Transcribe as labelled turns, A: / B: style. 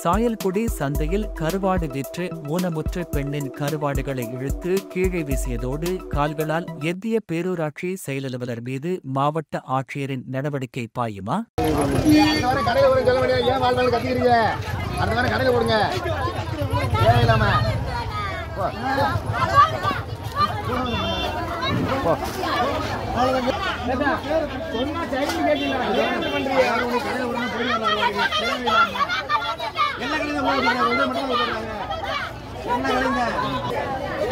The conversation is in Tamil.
A: சாயல்குடி சந்தையில் கருவாடு விற்று ஊனமுற்ற பெண்ணின் கருவாடுகளை இழுத்து கீழே வீசியதோடு கால்களால் எத்திய பேரூராட்சி செயலலுவலர் மீது மாவட்ட ஆட்சியரின் நடவடிக்கை பாயுமா
B: அடுத்த வாரம் கடையில் விடுங்க சொல்ல முடியாது ஏன் வாழ்நாள் கத்திக்கிறீங்க அடுத்த வாரம் கடையில் விடுங்க ஏன் இல்லாம போ. போ. ஏண்டா, சொன்னா சரின்னு கேட்டீங்களா? ஏன் இப்படி பண்றீங்க? உனக்கு கடையில் விடணும், போயிடலாம், தேவையில்லாம. என்ன கடையில் போடுறீங்க? ஒண்ணு மட்டும் தான் போடுறாங்க. என்ன கடைங்க?